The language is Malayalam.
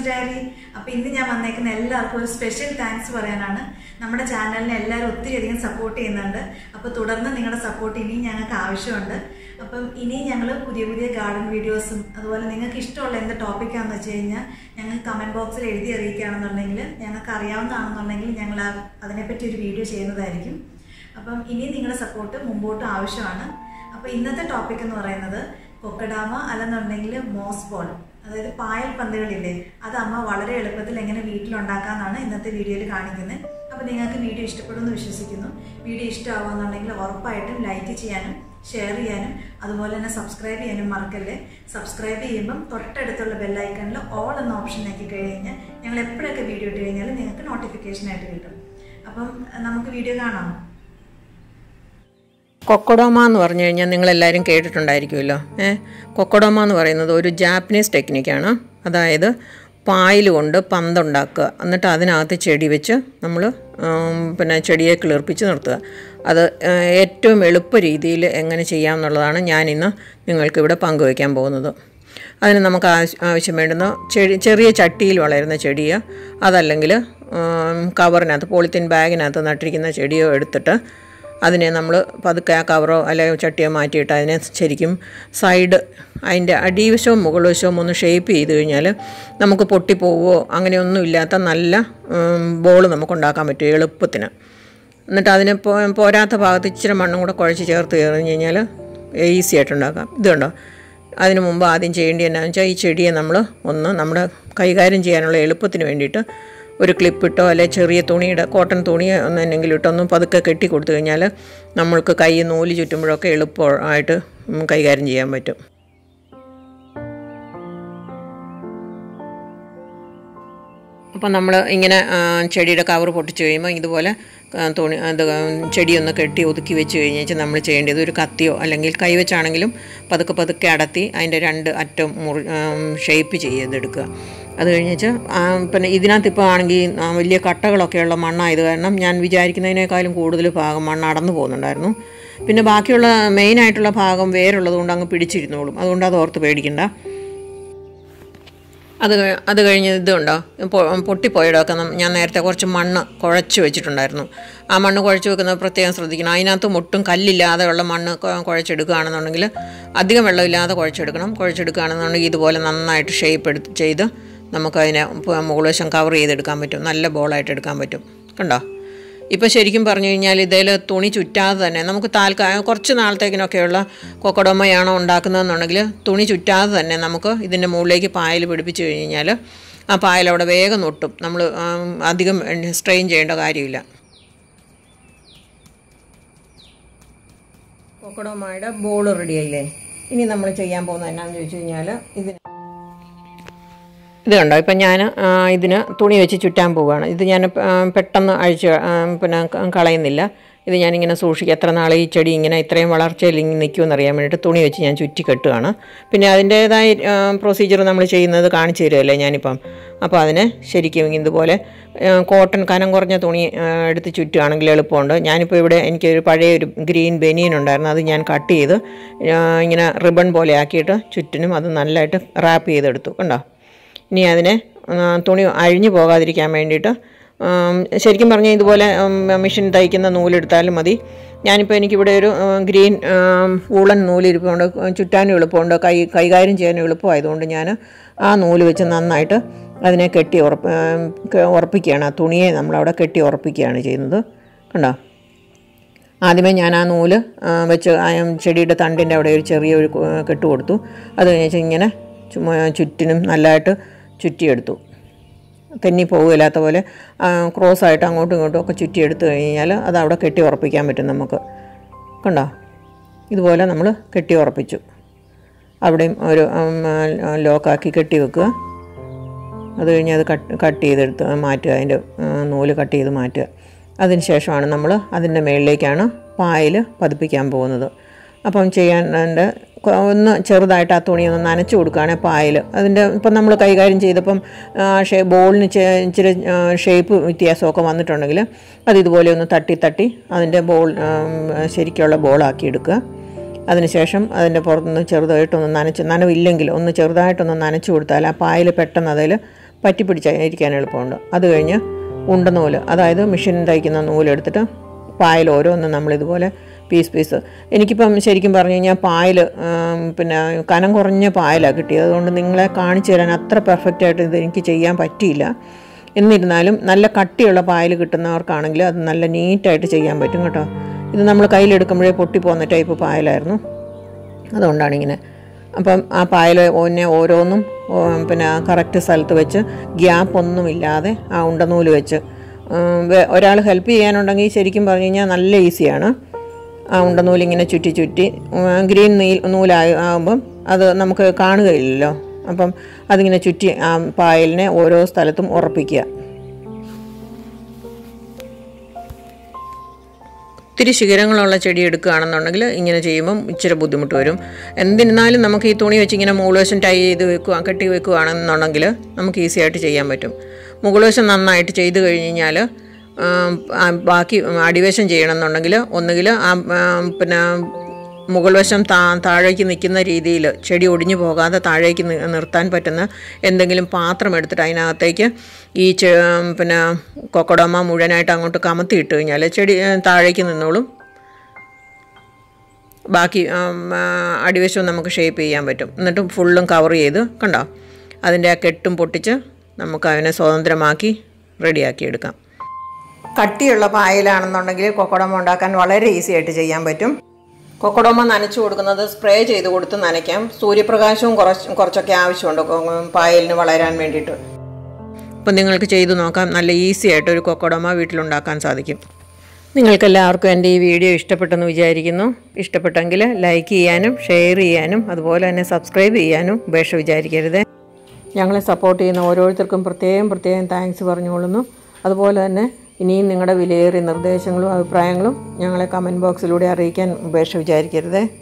വുമൻസ് ഡയറി അപ്പൊ ഇന്ന് ഞാൻ വന്നേക്കുന്ന എല്ലാവർക്കും ഒരു സ്പെഷ്യൽ താങ്ക്സ് പറയാനാണ് നമ്മുടെ ചാനലിനെ എല്ലാവരും ഒത്തിരി അധികം സപ്പോർട്ട് ചെയ്യുന്നുണ്ട് അപ്പൊ തുടർന്ന് നിങ്ങളുടെ സപ്പോർട്ട് ഇനിയും ഞങ്ങൾക്ക് ആവശ്യമുണ്ട് അപ്പം ഇനിയും ഞങ്ങൾ പുതിയ പുതിയ ഗാർഡൻ വീഡിയോസും അതുപോലെ നിങ്ങൾക്ക് ഇഷ്ടമുള്ള എന്ത് ടോപ്പിക്കാണെന്ന് വെച്ച് കഴിഞ്ഞാൽ ഞങ്ങൾ കമന്റ് ബോക്സിൽ എഴുതി അറിയിക്കുകയാണെന്നുണ്ടെങ്കിൽ ഞങ്ങൾക്ക് അറിയാവുന്നതാണെന്നുണ്ടെങ്കിൽ ഞങ്ങൾ ആ- അതിനെപ്പറ്റി ഒരു വീഡിയോ ചെയ്യുന്നതായിരിക്കും അപ്പം ഇനിയും നിങ്ങളുടെ സപ്പോർട്ട് മുമ്പോട്ട് ആവശ്യമാണ് അപ്പോൾ ഇന്നത്തെ ടോപ്പിക് എന്ന് പറയുന്നത് കൊക്കഡാമ അല്ലെന്നുണ്ടെങ്കിൽ മോസ് ബോൾ അതായത് പായൽ പന്തുകളില്ലേ അത് അമ്മ വളരെ എളുപ്പത്തിൽ എങ്ങനെ വീട്ടിലുണ്ടാക്കാമെന്നാണ് ഇന്നത്തെ വീഡിയോയിൽ കാണിക്കുന്നത് അപ്പോൾ നിങ്ങൾക്ക് വീഡിയോ ഇഷ്ടപ്പെടുമെന്ന് വിശ്വസിക്കുന്നു വീഡിയോ ഇഷ്ടമാവുമെന്നുണ്ടെങ്കിൽ ഉറപ്പായിട്ടും ലൈക്ക് ചെയ്യാനും ഷെയർ ചെയ്യാനും അതുപോലെ തന്നെ സബ്സ്ക്രൈബ് ചെയ്യാനും മറക്കല്ലേ സബ്സ്ക്രൈബ് ചെയ്യുമ്പം തൊട്ടടുത്തുള്ള ബെല്ലൈക്കണിൽ ഓൾ എന്ന ഓപ്ഷൻ ആക്കി കഴിഞ്ഞാൽ ഞങ്ങൾ എപ്പോഴൊക്കെ വീഡിയോ ഇട്ട് കഴിഞ്ഞാലും നിങ്ങൾക്ക് നോട്ടിഫിക്കേഷൻ ആയിട്ട് കിട്ടും അപ്പം നമുക്ക് വീഡിയോ കാണാം കൊക്കഡോമ എന്ന് പറഞ്ഞു കഴിഞ്ഞാൽ നിങ്ങളെല്ലാവരും കേട്ടിട്ടുണ്ടായിരിക്കുമല്ലോ ഏ കൊക്കഡോമ എന്ന് പറയുന്നത് ഒരു ജാപ്പനീസ് ടെക്നിക്കാണ് അതായത് പായൽ കൊണ്ട് പന്തുണ്ടാക്കുക എന്നിട്ട് അതിനകത്ത് ചെടി വെച്ച് നമ്മൾ പിന്നെ ചെടിയെ കിളിർപ്പിച്ച് നിർത്തുക അത് ഏ, ഏറ്റവും എളുപ്പ രീതിയിൽ എങ്ങനെ ചെയ്യാം എന്നുള്ളതാണ് ഞാനിന്ന് നിങ്ങൾക്കിവിടെ പങ്കുവയ്ക്കാൻ പോകുന്നത് അതിന് നമുക്ക് ആവശ്യ ആവശ്യം വേണ്ടുന്ന ചെടി ചെറിയ ചട്ടിയിൽ വളരുന്ന ചെടിയോ അതല്ലെങ്കിൽ ഉം, കവറിനകത്ത് പോളിത്തീൻ ബാഗിനകത്ത് നട്ടിരിക്കുന്ന ചെടിയോ എടുത്തിട്ട് അതിനെ നമ്മൾ പതുക്കെ ആ കവറോ അല്ലെങ്കിൽ ചട്ടിയോ മാറ്റിയിട്ട് അതിനെ ശരിക്കും സൈഡ് അതിൻ്റെ അടിവശവും മുകൾ വശവും ഒന്ന് ഷേപ്പ് ചെയ്ത് കഴിഞ്ഞാൽ നമുക്ക് പൊട്ടിപ്പോവോ അങ്ങനെയൊന്നും ഇല്ലാത്ത നല്ല ബോൾ നമുക്ക് ഉണ്ടാക്കാൻ പറ്റും എളുപ്പത്തിന് എന്നിട്ട് അതിന് പോ പോരാത്ത ഭാഗത്ത് ഇച്ചിരി മണ്ണും കൂടെ കുഴച്ച് ചേർത്ത് കഴിഞ്ഞ് കഴിഞ്ഞാൽ ഈസി ആയിട്ട് ഉണ്ടാക്കാം ഇത് കണ്ടോ അതിന് മുമ്പ് ആദ്യം ചെയ്യേണ്ടത് എന്നാന്ന് വെച്ചാൽ ഈ ചെടിയെ നമ്മൾ ഒന്ന് നമ്മുടെ കൈകാര്യം ചെയ്യാനുള്ള എളുപ്പത്തിന് വേണ്ടിയിട്ട് ഒരു ക്ലിപ്പിട്ടോ അല്ലെ ചെറിയ തുണിയുടെ കോട്ടൺ തുണി ഒന്നെങ്കിലും ഇട്ടൊന്നും പതുക്കെ കെട്ടി കൊടുത്തു കഴിഞ്ഞാൽ നമ്മൾക്ക് കൈ നൂല് ചുറ്റുമ്പോഴൊക്കെ എളുപ്പമായിട്ട് ഉം കൈകാര്യം ചെയ്യാൻ പറ്റും അപ്പം നമ്മൾ ഇങ്ങനെ ആ, ചെടിയുടെ കവർ പൊട്ടിച്ച് കഴിയുമ്പോൾ ഇതുപോലെ ആ, തുണി അത് ചെടിയൊന്ന് കെട്ടി ഒതുക്കി വെച്ച് കഴിഞ്ഞാൽ നമ്മൾ ചെയ്യേണ്ടത് ഒരു കത്തിയോ അല്ലെങ്കിൽ കൈ വെച്ചാണെങ്കിലും പതുക്കെ പതുക്കെ അടത്തി അതിൻ്റെ രണ്ട് അറ്റം മുറി ഷേപ്പ് ചെയ്തെടുക്കുക അത് കഴിഞ്ഞിട്ട് പിന്നെ ഇതിനകത്ത് ഇപ്പോൾ ആണെങ്കിൽ ആ, വലിയ കട്ടകളൊക്കെയുള്ള മണ്ണായത് കാരണം ഞാൻ വിചാരിക്കുന്നതിനേക്കാളും കൂടുതൽ ഭാഗം മണ്ണ് അടന്നു പോകുന്നുണ്ടായിരുന്നു പിന്നെ ബാക്കിയുള്ള മെയിനായിട്ടുള്ള ഭാഗം വേരുള്ളത് കൊണ്ട് അങ്ങ് പിടിച്ചിരുന്നോളും അതുകൊണ്ട് അത് ഓർത്ത് പേടിക്കണ്ട അത് കഴി- അത് കഴിഞ്ഞ് ഇതുണ്ടോ പൊ- പൊട്ടിപ്പോയിടമൊക്കെ നം- ഞാൻ നേരത്തെ കുറച്ച് മണ്ണ് കുഴച്ച് വെച്ചിട്ടുണ്ടായിരുന്നു ആ മണ്ണ് കുഴച്ച് വെക്കുന്നത് പ്രത്യേകം ശ്രദ്ധിക്കണം അതിനകത്ത് മുട്ടും കല്ലില്ലാതെ ഉള്ള മണ്ണ് കൊ- കുഴച്ചെടുക്കുകയാണെന്നുണ്ടെങ്കിൽ അധികം വെള്ളമില്ലാതെ കുഴച്ചെടുക്കണം കുഴച്ചെടുക്കുകയാണെന്നുണ്ടെങ്കിൽ ഇതുപോലെ നന്നായിട്ട് ഷേപ്പ് എടുത്ത് ചെയ്ത് നമുക്കതിനെ പ- മുകൾ വശം കവർ ചെയ്തെടുക്കാൻ പറ്റും നല്ല ബോളായിട്ട് എടുക്കാൻ പറ്റും കണ്ടോ ഇപ്പോൾ ശരിക്കും പറഞ്ഞു കഴിഞ്ഞാൽ ഇതിൽ തുണി ചുറ്റാതെ തന്നെ നമുക്ക് താൽക്കാലം കുറച്ച് നാളത്തേക്കിനൊക്കെയുള്ള കൊക്കടോമയാണോ ഉണ്ടാക്കുന്നതെന്നുണ്ടെങ്കിൽ തുണി ചുറ്റാതെ തന്നെ നമുക്ക് ഇതിൻ്റെ മുകളിലേക്ക് പായൽ പിടിപ്പിച്ച് കഴിഞ്ഞാൽ ആ പായൽ അവിടെ വേഗം ഒട്ടും നമ്മൾ അധികം സ്ട്രെയിൻ ചെയ്യേണ്ട കാര്യമില്ല കൊക്കടോമയുടെ ബോൾ റെഡിയായില്ലേ ഇനി നമ്മൾ ചെയ്യാൻ പോകുന്നത് എന്നാന്ന് ചോദിച്ചു കഴിഞ്ഞാൽ ഇതിന് ഇത് കണ്ടോ ഇപ്പം ഞാൻ ഇതിന് തുണി വെച്ച് ചുറ്റാൻ പോവുകയാണ് ഇത് ഞാൻ ആ, പെട്ടെന്ന് അഴിച്ച് ആ, പിന്നെ ക- കളയുന്നില്ല ഇത് ഞാനിങ്ങനെ സൂക്ഷിക്കുക എത്ര നാൾ ഈ ചെടി ഇങ്ങനെ ഇത്രയും വളർച്ചയിൽ ഇങ്ങനെ നിൽക്കുമെന്ന് അറിയാൻ വേണ്ടിയിട്ട് തുണി വെച്ച് ഞാൻ ചുറ്റി കെട്ടുകയാണ് പിന്നെ അതിൻ്റേതായ പ്രൊസീജിയർ നമ്മൾ ചെയ്യുന്നത് കാണിച്ചു തരുമല്ലേ ഞാനിപ്പം അപ്പോൾ അതിന് ശരിക്കും ഇതുപോലെ ആ, കോട്ടൺ കനം കുറഞ്ഞ തുണി ആ, എടുത്ത് ചുറ്റുകയാണെങ്കിൽ എളുപ്പമുണ്ട് ഞാനിപ്പോൾ ഇവിടെ എനിക്കൊരു പഴയ ഒരു ഗ്രീൻ ബനിയൻ ഉണ്ടായിരുന്നു അത് ഞാൻ കട്ട് ചെയ്ത് ആ, ഇങ്ങനെ റിബൺ പോലെ ആക്കിയിട്ട് ചുറ്റിനും അത് നല്ലതായിട്ട് റാപ്പ് ചെയ്തെടുത്തു കണ്ടോ ഇനി അതിനെ ആ, തുണി അഴിഞ്ഞു പോകാതിരിക്കാൻ വേണ്ടിയിട്ട് ആം, ശരിക്കും പറഞ്ഞാൽ ഇതുപോലെ ഉം, മെഷീൻ തയ്ക്കുന്ന നൂലെടുത്താലും മതി ഞാനിപ്പോൾ എനിക്കിവിടെ ഒരു ആ, ഗ്രീൻ ആം, വൂളൻ നൂലിരിപ്പുണ്ട് ചുറ്റാനും എളുപ്പമുണ്ട് കൈ കൈകാര്യം ചെയ്യാനും എളുപ്പമായതുകൊണ്ട് ഞാൻ ആ നൂല് വെച്ച് നന്നായിട്ട് അതിനെ കെട്ടി ഉറപ്പ് ആം, ക- ഉറപ്പിക്കുകയാണ് ആ തുണിയെ നമ്മളവിടെ കെട്ടി ഉറപ്പിക്കുകയാണ് ചെയ്യുന്നത് കണ്ടോ ആദ്യമേ ഞാൻ ആ നൂല് ആ, വെച്ച് ആ ചെടിയുടെ തണ്ടിൻ്റെ അവിടെ ഒരു ചെറിയ ഒരു കു- കെട്ട് കൊടുത്തു അത് കഴിഞ്ഞ് ഇങ്ങനെ ചുമ്മാ ചുറ്റിനും നല്ലതായിട്ട് ചുറ്റിയെടുത്തു തെന്നി പോകില്ലാത്ത പോലെ ആ, ക്രോസായിട്ട് അങ്ങോട്ടും ഇങ്ങോട്ടും ഒക്കെ ചുറ്റിയെടുത്ത് കഴിഞ്ഞാൽ അത് അവിടെ കെട്ടി ഉറപ്പിക്കാൻ പറ്റും നമുക്ക് കണ്ടോ ഇതുപോലെ നമ്മൾ കെട്ടി ഉറപ്പിച്ചു അവിടെയും ഒരു ഉം, ആ, ലോക്കാക്കി കെട്ടി വെക്കുക അത് കഴിഞ്ഞ് അത് കട്ട് കട്ട് ചെയ്തെടുത്ത് മാറ്റുക അതിൻ്റെ ആ, നൂല് കട്ട് ചെയ്ത് മാറ്റുക അതിന് ശേഷമാണ് നമ്മൾ അതിൻ്റെ മുകളിലേക്കാണ് പായൽ പതിപ്പിക്കാൻ പോകുന്നത് അപ്പം ചെയ്യാൻ എൻ്റെ കൊ- ഒന്ന് ചെറുതായിട്ട് ആ തുണി ഒന്ന് നനച്ച് കൊടുക്കുകയാണെങ്കിൽ പായൽ അതിൻ്റെ ഇപ്പം നമ്മൾ കൈകാര്യം ചെയ്തപ്പം ആ, ഷേ ബോളിന് ചെ- ഇച്ചിരി ആ, ഷേപ്പ് വ്യത്യാസമൊക്കെ വന്നിട്ടുണ്ടെങ്കിൽ അത് ഇതുപോലെ ഒന്ന് തട്ടി തട്ടി അതിൻ്റെ ബോൾ ആ, ശരിക്കുള്ള ബോളാക്കി എടുക്കുക അതിനുശേഷം അതിൻ്റെ പുറത്തുനിന്ന് ചെറുതായിട്ടൊന്ന് നനച്ച് നനവില്ലെങ്കിൽ ഒന്ന് ചെറുതായിട്ടൊന്ന് നനച്ച് കൊടുത്താൽ ആ പായൽ പെട്ടെന്ന് അതിൽ പറ്റി പിടിച്ചിരിക്കാൻ എളുപ്പമുണ്ട് അത് കഴിഞ്ഞ് ഉണ്ട നൂല് അതായത് മെഷീൻ തയ്ക്കുന്ന നൂലെടുത്തിട്ട് പായൽ ഓരോന്നും നമ്മളിതുപോലെ പീസ് പീസ് എനിക്കിപ്പം ശരിക്കും പറഞ്ഞു കഴിഞ്ഞാൽ പായൽ പിന്നെ കനം കുറഞ്ഞ പായലാണ് കിട്ടിയത് അതുകൊണ്ട് നിങ്ങളെ കാണിച്ചു തരാൻ അത്ര പെർഫെക്റ്റ് ആയിട്ട് ഇത് എനിക്ക് ചെയ്യാൻ പറ്റിയില്ല എന്നിരുന്നാലും നല്ല കട്ടിയുള്ള പായൽ കിട്ടുന്നവർക്കാണെങ്കിൽ അത് നല്ല നീറ്റായിട്ട് ചെയ്യാൻ പറ്റും കേട്ടോ ഇത് നമ്മൾ കയ്യിലെടുക്കുമ്പോഴേ പൊട്ടിപ്പോകുന്ന ടൈപ്പ് പായലായിരുന്നു അതുകൊണ്ടാണ് ഇങ്ങനെ അപ്പം ആ പായൽ ഒന്നെ ഓരോന്നും ഓ, പിന്നെ കറക്റ്റ് സ്ഥലത്ത് വെച്ച് ഗ്യാപ്പ് ഒന്നുമില്ലാതെ ആ ഉണ്ടനൂല് വെച്ച് ഒരാൾ ഹെൽപ്പ് ചെയ്യാനുണ്ടെങ്കിൽ ശരിക്കും പറഞ്ഞു കഴിഞ്ഞാൽ നല്ല ഈസിയാണ് ആ ഉണ്ടനൂല് ഇങ്ങനെ ചുറ്റി ചുറ്റി ഉം, ഗ്രീൻ നീൽ നൂലായി ആകുമ്പം അത് നമുക്ക് കാണുകയില്ലല്ലോ അപ്പം അതിങ്ങനെ ചുറ്റി ആ പായലിനെ ഓരോ സ്ഥലത്തും ഉറപ്പിക്കുക ഒത്തിരി ശിഖരങ്ങളുള്ള ചെടി എടുക്കുകയാണെന്നുണ്ടെങ്കിൽ ഇങ്ങനെ ചെയ്യുമ്പം ഇച്ചിരി ബുദ്ധിമുട്ട് വരും എന്തിരുന്നാലും നമുക്ക് ഈ തുണി വെച്ച് ഇങ്ങനെ മുകൾ വശം ടൈ ചെയ്ത് വെക്കുക കെട്ടി വെക്കുകയാണെന്നുണ്ടെങ്കിൽ നമുക്ക് ഈസി ആയിട്ട് ചെയ്യാൻ പറ്റും മുകൾ വശം നന്നായിട്ട് ചെയ്ത് കഴിഞ്ഞ് കഴിഞ്ഞാൽ ആ, ബാക്കി അടിവശം ചെയ്യണമെന്നുണ്ടെങ്കിൽ ഒന്നുകിൽ ആ ആ, പിന്നെ മുകൾ വശം താ താഴേക്ക് നിൽക്കുന്ന രീതിയിൽ ചെടി ഒടിഞ്ഞു പോകാതെ താഴേക്ക് നി- നിർത്താൻ പറ്റുന്ന എന്തെങ്കിലും പാത്രം എടുത്തിട്ട് അതിനകത്തേക്ക് ഈ ചെ പിന്നെ കൊക്കടോമ മുഴുവനായിട്ട് അങ്ങോട്ട് കമത്തി ഇട്ട് കഴിഞ്ഞാൽ ചെടി ഏ, താഴേക്ക് നിന്നോളും ബാക്കി ഉം, ആ, അടിവശവും നമുക്ക് ഷേപ്പ് ചെയ്യാൻ പറ്റും എന്നിട്ട് ഫുള്ളും കവർ ചെയ്ത് കണ്ടോ അതിൻ്റെ ആ കെട്ടും പൊട്ടിച്ച് നമുക്ക് അതിനെ സ്വതന്ത്രമാക്കി റെഡിയാക്കി എടുക്കാം കട്ടിയുള്ള പായലാണെന്നുണ്ടെങ്കിൽ കൊക്കടോമ ഉണ്ടാക്കാൻ വളരെ ഈസി ആയിട്ട് ചെയ്യാൻ പറ്റും കൊക്കടോമ നനച്ചു കൊടുക്കുന്നത് സ്പ്രേ ചെയ്ത് കൊടുത്ത് നനയ്ക്കാം സൂര്യപ്രകാശവും കുറച്ച് കുറച്ചൊക്കെ ആവശ്യമുണ്ട് കൊ- പായലിന് വളരാൻ വേണ്ടിയിട്ട് അപ്പം നിങ്ങൾക്ക് ചെയ്തു നോക്കാം നല്ല ഈസി ആയിട്ട് ഒരു കൊക്കടോമ വീട്ടിലുണ്ടാക്കാൻ സാധിക്കും നിങ്ങൾക്കെല്ലാവർക്കും എൻ്റെ ഈ വീഡിയോ ഇഷ്ടപ്പെട്ടെന്ന് വിചാരിക്കുന്നു ഇഷ്ടപ്പെട്ടെങ്കിൽ ലൈക്ക് ചെയ്യാനും ഷെയർ ചെയ്യാനും അതുപോലെ തന്നെ സബ്സ്ക്രൈബ് ചെയ്യാനും ഉപേക്ഷ വിചാരിക്കരുത് ഞങ്ങളെ സപ്പോർട്ട് ചെയ്യുന്ന ഓരോരുത്തർക്കും പ്രത്യേകം പ്രത്യേകം താങ്ക്സ് പറഞ്ഞുകൊള്ളുന്നു അതുപോലെ തന്നെ ഇനിയും നിങ്ങളുടെ വിലയേറിയ നിർദ്ദേശങ്ങളും അഭിപ്രായങ്ങളും ഞങ്ങളെ കമൻറ്റ് ബോക്സിലൂടെ അറിയിക്കാൻ ഉപേക്ഷ വിചാരിക്കരുതേ